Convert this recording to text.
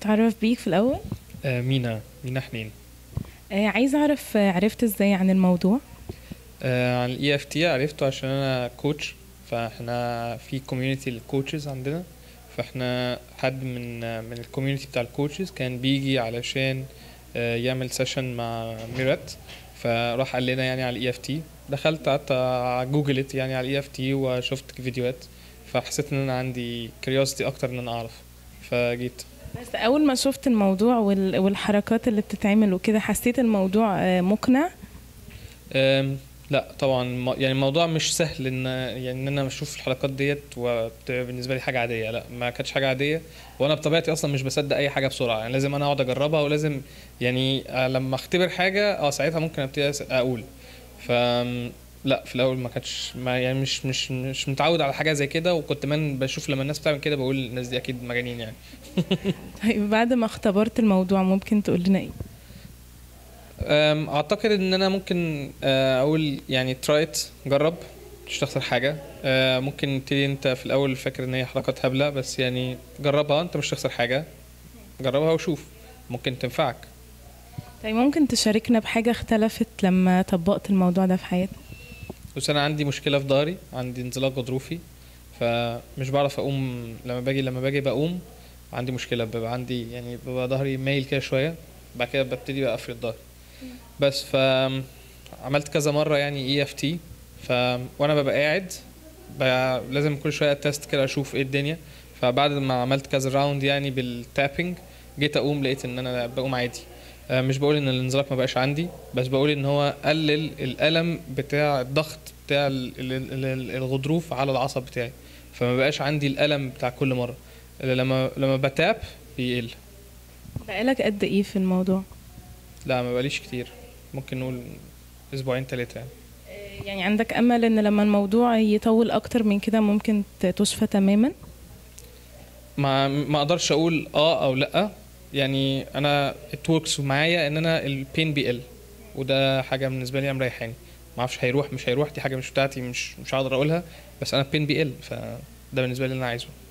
اتعرف بيك في الاول آه، مينا مينا حنين آه، عايزه اعرف آه، عرفت ازاي عن الموضوع آه، عن الاي اف تي عرفته عشان انا كوتش فاحنا في كوميونتي للكوتشز عندنا فاحنا حد من من الكوميونتي بتاع الكوتشز كان بيجي علشان آه، يعمل سيشن مع ميرات فراح قال لنا يعني على الاي اف تي دخلت قعدت جوجلت يعني على الاي اف تي وشفت فيديوهات فحسيت ان انا عندي كيوريوسيتي اكتر ان انا اعرف فجيت بس اول ما شفت الموضوع وال- والحركات اللي بتتعمل وكده حسيت الموضوع آه، مقنع أم، لا طبعا م- يعني الموضوع مش سهل ان يعني ان انا اشوف الحلقات ديت وبتبقى بالنسبه لي حاجه عاديه لا ما كانتش حاجه عاديه وانا بطبيعتي اصلا مش بصدق اي حاجه بسرعه يعني لازم انا اقعد اجربها ولازم يعني آه، لما اختبر حاجه اه ساعتها ممكن ابتدي أس- اقول ف لا في الاول ما كانتش ما يعني مش مش مش متعود على حاجه زي كده وكنت من بشوف لما الناس بتعمل كده بقول الناس دي اكيد مجانين يعني طيب بعد ما اختبرت الموضوع ممكن تقول لنا ايه أم، اعتقد ان انا ممكن آه، اقول يعني ترايت جرب مش تخسر حاجه آه، ممكن تبتدي انت في الاول فاكر ان هي حركات هبله بس يعني جربها انت مش تخسر حاجه جربها وشوف ممكن تنفعك طيب ممكن تشاركنا بحاجه اختلفت لما طبقت الموضوع ده في حياتك بس انا عندي مشكله في ظهري عندي انزلاق غضروفي فمش بعرف اقوم لما باجي لما باجي بقوم عندي مشكله بيبقى عندي يعني بيبقى ظهري مايل كده شويه بعد كده ببتدي بقى افرد ظهري بس ف عملت كذا مره يعني اي اف تي ف وانا ببقى قاعد بقى لازم كل شويه تيست كده اشوف ايه الدنيا فبعد ما عملت كذا راوند يعني بالتابنج جيت اقوم لقيت ان انا بقوم عادي آه، مش بقول ان الانزلاق ما بقاش عندي بس بقول ان هو قلل الالم بتاع الضغط بتاع ال- ال- ال- ال- الغضروف على العصب بتاعي فما بقاش عندي الالم بتاع كل مره لما لما بتاب بيقل بقالك قد ايه في الموضوع لا ما بقاليش كتير ممكن نقول اسبوعين ثلاثه يعني آه، يعني عندك امل ان لما الموضوع يطول اكتر من كده ممكن ت- تشفى تماما ما ما اقدرش اقول اه او لا يعني انا اتوركس معايا ان انا البين بيقل وده حاجه بالنسبه لي مريحاني ما اعرفش هيروح مش هيروح دي حاجه مش بتاعتي مش مش هقدر اقولها بس انا البين بيقل فده بالنسبه لي اللي انا عايزه